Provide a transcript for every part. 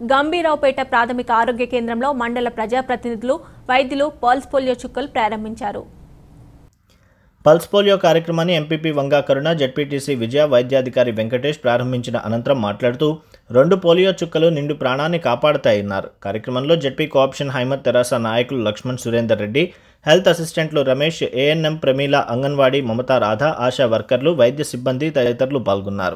గంభీరావుపేట ప్రాథమిక ఆరోగ్య కేంద్రంలో మండల ప్రజాప్రతినిధులు వైద్యులు పల్స్ పోలియో చుక్కలు ప్రారంభించారు పల్స్ పోలియో కార్యక్రమాన్ని ఎంపీపీ వంగా కరుణ జడ్పీటీసీ విజయ వైద్యాధికారి వెంకటేష్ ప్రారంభించిన అనంతరం మాట్లాడుతూ రెండు పోలియో చుక్కలు నిండు ప్రాణాన్ని కాపాడతాయన్నారు కార్యక్రమంలో జడ్పీ కోఆప్షన్ హైమత్ తెరాస నాయకులు లక్ష్మణ్ సురేందర్ రెడ్డి హెల్త్ అసిస్టెంట్లు రమేష్ ఏఎన్ఎం ప్రమీల అంగన్వాడీ మమతా రాధ ఆశా వర్కర్లు వైద్య సిబ్బంది తదితరులు పాల్గొన్నారు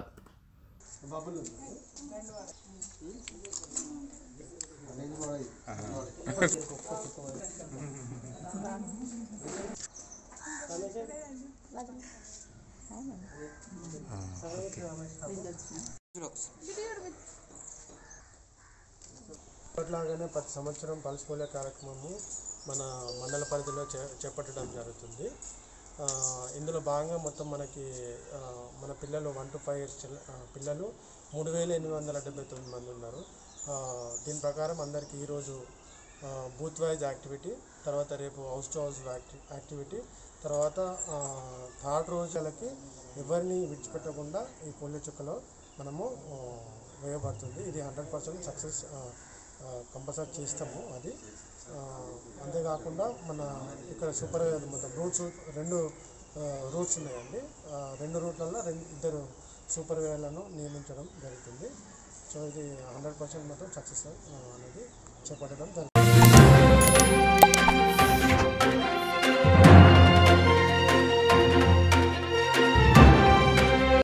అట్లాగానే ప్రతి సంవత్సరం పల్స్ పోలియో కార్యక్రమము మన మండల పరిధిలో చే చేపట్టడం జరుగుతుంది ఆ, ఇందులో భాగంగా మొత్తం మనకి ఆ, మన పిల్లలు వన్ టు ఫైవ్ ఇయర్స్ చిల్ల- ఆ, పిల్లలు మూడు వేల ఎనిమిది వందల డెబ్బై తొమ్మిది మంది ఉన్నారు ఆ, దీని ప్రకారం అందరికీ ఈరోజు ఆ, బూత్ వైజ్ యాక్టివిటీ తర్వాత రేపు హౌస్ టు హౌస్ యాక్టి యాక్టివిటీ తర్వాత ఆ, థర్డ్ రోజులకి ఎవరిని విడిచిపెట్టకుండా ఈ పోలియో చుక్కలో మనము ఆ, వేయబడుతుంది ఇది హండ్రెడ్ పర్సెంట్ సక్సెస్ కంపల్సరీ చేస్తాము అది ఆ, అంతేకాకుండా మన ఇక్కడ సూపర్ మొత్తం రూట్స్ రెండు రూట్స్ ఉన్నాయండి ఆ, రెండు రూట్లలో రెండు ఇద్దరు సూపర్వైజర్లను నియమించడం జరుగుతుంది సో ఇది హండ్రెడ్ పర్సెంట్ మొత్తం సక్సెస్ అనేది చేపట్టడం జరుగుతుంది